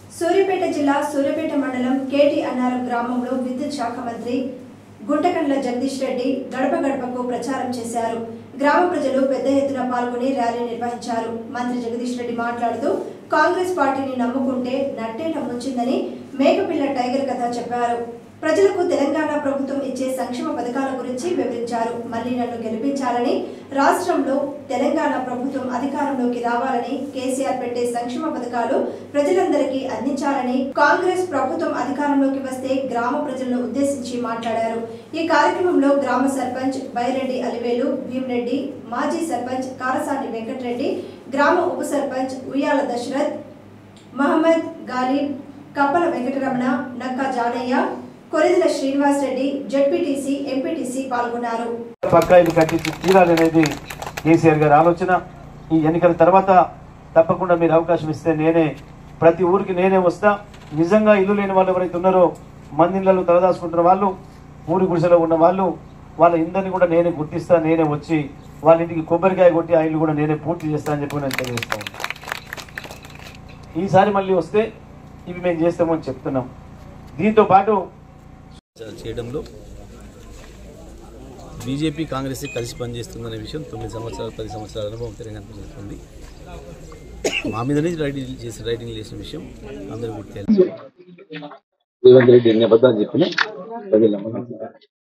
సూర్యాపేట జిల్లా సూర్యాపేట మండలం కేటి అన్నారం గ్రామంలో విద్యుత్ శాఖ మంత్రి గుంటకండ్ల జగదీష్ రెడ్డి గడప గడపకు ప్రచారం చేశారు గ్రామ ప్రజలు పెద్ద ఎత్తున పాల్గొని ర్యాలీ నిర్వహించారు మంత్రి జగదీష్ రెడ్డి మాట్లాడుతూ కాంగ్రెస్ పార్టీని నమ్ముకుంటే నట్టేట ముంచిందని మేకపిల్ల టైగర్ కథ చెప్పారు ప్రజలకు తెలంగాణ ప్రభుత్వం ఇచ్చే సంక్షేమ పథకాల గురించి వివరించారు మళ్లీ నన్ను గెలిపించాలని రాష్ట్రంలో తెలంగాణ ప్రభుత్వం అధికారంలోకి రావాలని కేసీఆర్ పెట్టే సంక్షేమ పథకాలు ప్రజలందరికీ అందించాలని కాంగ్రెస్ ప్రభుత్వం అధికారంలోకి వస్తే గ్రామ ప్రజలను ఉద్దేశించి మాట్లాడారు ఈ కార్యక్రమంలో గ్రామ సర్పంచ్ బైరెడ్డి అలివేలు భీమరెడ్డి మాజీ సర్పంచ్ కారసాని వెంకటరెడ్డి గ్రామ ఉప సర్పంచ్ ఉయ్యాల దశరథ్ మహమ్మద్ గాలిబ్ కప్పల వెంకటరమణ నక్కా జానయ్య కొరిదల శ్రీనివాస్ రెడ్డి జడ్పీటీసీ ఎంపీటీసీ పాల్గొన్నారు పక్కా ఇల్లు కట్టించి తీరాలి అనేది కేసీఆర్ గారి ఆలోచన ఈ ఎన్నికల తర్వాత తప్పకుండా మీరు అవకాశం ఇస్తే నేనే ప్రతి ఊరికి నేనే వస్తా నిజంగా ఇల్లు లేని వాళ్ళు ఎవరైతే ఉన్నారో మందిళ్ళలో తలదాచుకుంటున్న వాళ్ళు ఊరి గుడిసెలో ఉన్న వాళ్ళు వాళ్ళ ఇందరిని కూడా నేనే గుర్తిస్తా నేనే వచ్చి వాళ్ళ ఇంటికి కొబ్బరికాయ కొట్టి ఆ ఇల్లు కూడా నేనే పూర్తి చేస్తా అని చెప్పి నేను తెలియజేస్తాను ఈసారి మళ్ళీ వస్తే ఇవి మేము చేస్తామని చెప్తున్నాం దీంతో పాటు చేయడంలో బీజేపీ కాంగ్రెస్ కలిసి పనిచేస్తుందనే విషయం తొమ్మిది సంవత్సరాలు పది సంవత్సరాల అనుభవం తెలంగాణ ప్రజలకు మా మీదనే రైడింగ్ చేసి రైడింగ్ చేసిన విషయం అందరూ కూడా తెలుసు రేవంత్ రెడ్డి ఎన్ని అబద్ధాలు చెప్పినా ప్రజలు నమ్మకం